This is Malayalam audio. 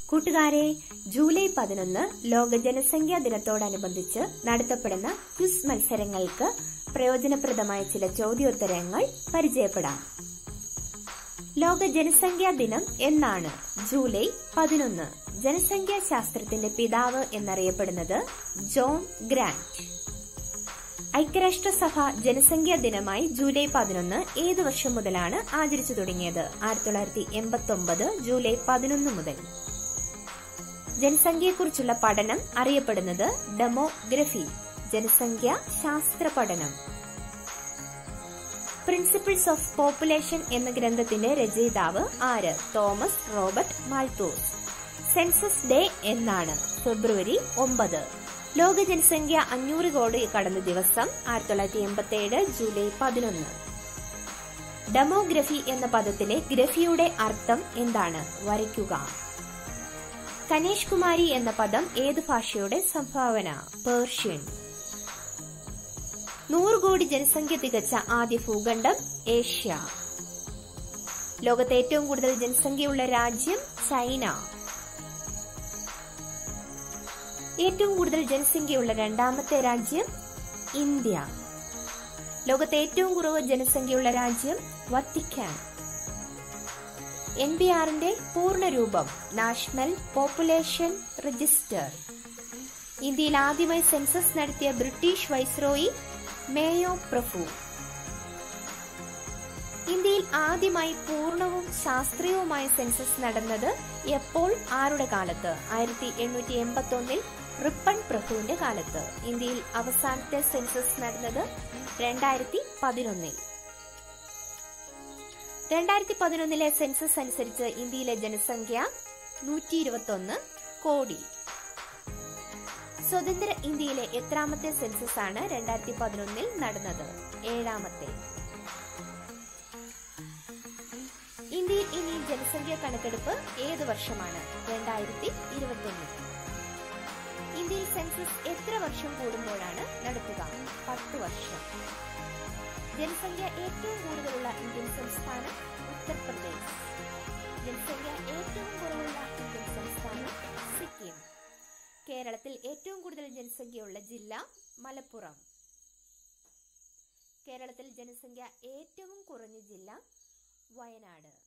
കൂട്ടുകാരെ ജൂലൈ പതിനൊന്ന് ലോക ജനസംഖ്യാ ദിനത്തോടനുബന്ധിച്ച് നടത്തപ്പെടുന്ന ക്വിസ് മത്സരങ്ങൾക്ക് പ്രയോജനപ്രദമായ ചില ചോദ്യോത്തരങ്ങൾ പരിചയപ്പെടാം ലോക ജനസംഖ്യാ ദിനം എന്നാണ് ജൂലൈ പതിനൊന്ന് ജനസംഖ്യാ ശാസ്ത്രത്തിന്റെ പിതാവ് എന്നറിയപ്പെടുന്നത് ജോൺ ഗ്രാന്റ് ഐക്യരാഷ്ട്രസഭ ജനസംഖ്യാ ദിനമായി ജൂലൈ പതിനൊന്ന് ഏത് വർഷം മുതലാണ് ആചരിച്ചു തുടങ്ങിയത് ആയിരത്തി തൊള്ളായിരത്തി എൺപത്തി ഒമ്പത് ജൂലൈ പതിനൊന്ന് മുതൽ ജനസംഖ്യയെക്കുറിച്ചുള്ള പഠനം അറിയപ്പെടുന്നത് ഡെമോഗ്രഫി ജനസംഖ്യ ശാസ്ത്ര പഠനം പ്രിൻസിപ്പിൾസ് ഓഫ് പോപ്പുലേഷൻ എന്ന ഗ്രന്ഥത്തിന്റെ രചയിതാവ് ആര് Thomas Robert Malthus census day എന്നാണ് ഫെബ്രുവരി ഒമ്പത് ലോക ജനസംഖ്യ അഞ്ഞൂറ് കോടി കടന്ന ദിവസം ആയിരത്തി തൊള്ളായിരത്തി എൺപത്തി ഏഴ് ജൂലൈ പതിനൊന്ന് ഡെമോഗ്രഫി എന്ന പദത്തിലെ ഗ്രഫിയുടെ അർത്ഥം എന്താണ് വരയ്ക്കുക കനേഷ് കുമാരി എന്ന പദം ഏത് ഭാഷയുടെ സംഭാവന പേർഷ്യൻ നൂറ് കോടി ജനസംഖ്യ തികച്ച ആദ്യ ഭൂഖണ്ഡം ഏഷ്യ ലോകത്തെ ഏറ്റവും കൂടുതൽ ജനസംഖ്യയുള്ള രാജ്യം ചൈന ഏറ്റവും കൂടുതൽ ജനസംഖ്യയുള്ള രണ്ടാമത്തെ രാജ്യം ഇന്ത്യ ലോകത്തെ ഏറ്റവും കുറവ് ജനസംഖ്യയുള്ള രാജ്യം വത്തിക്കാൻ എൻ ബി ആറിന്റെ പൂർണ്ണരൂപം നാഷണൽ പോപ്പുലേഷൻ രജിസ്റ്റർ ഇന്ത്യയിൽ ആദ്യമായി സെൻസസ് നടത്തിയ ബ്രിട്ടീഷ് വൈസ്രോയി മേയോ പ്രഭു ഇന്ത്യയിൽ ആദ്യമായി പൂർണ്ണവും ശാസ്ത്രീയവുമായ സെൻസസ് നടന്നത് എപ്പോൾ ആരുടെ കാലത്ത് ആയിരത്തി എണ്ണൂറ്റി എൺപത്തി ഒന്നിൽ റിപ്പൺ പ്രഭുവിന്റെ കാലത്ത് ഇന്ത്യയിൽ അവസാനത്തെ സെൻസസ് നടന്നത് രണ്ടായിരത്തി പതിനൊന്നിൽ രണ്ടായിരത്തി പതിനൊന്നിലെ സെൻസസ് അനുസരിച്ച് ഇന്ത്യയിലെ ജനസംഖ്യ നൂറ്റി ഇരുപത്തി കോടി സ്വതന്ത്ര ഇന്ത്യയിലെ എത്രാമത്തെ സെൻസസ് ആണ് രണ്ടായിരത്തി പതിനൊന്നിൽ നടന്നത് ഏഴാമത്തെ ഇന്ത്യയിൽ ഇനി ജനസംഖ്യാ കണക്കെടുപ്പ് ഏത് വർഷമാണ് രണ്ടായിരത്തി ഇരുപത്തൊന്ന് ഇന്ത്യയിൽ സെൻസസ് എത്ര വർഷം കൂടുമ്പോഴാണ് നടത്തുക പത്ത് വർഷം ജനസംഖ്യ ഏറ്റവും കൂടുതലുള്ള ഇന്ത്യൻ സംസ്ഥാനം ഉത്തർപ്രദേശ് ജനസംഖ്യ ഏറ്റവും കുറവുള്ള ഇന്ത്യൻ സംസ്ഥാനം സിക്കിം കേരളത്തിൽ ഏറ്റവും കൂടുതൽ ജനസംഖ്യയുള്ള ജില്ല മലപ്പുറം കേരളത്തിൽ ജനസംഖ്യ ഏറ്റവും കുറഞ്ഞ ജില്ല വയനാട്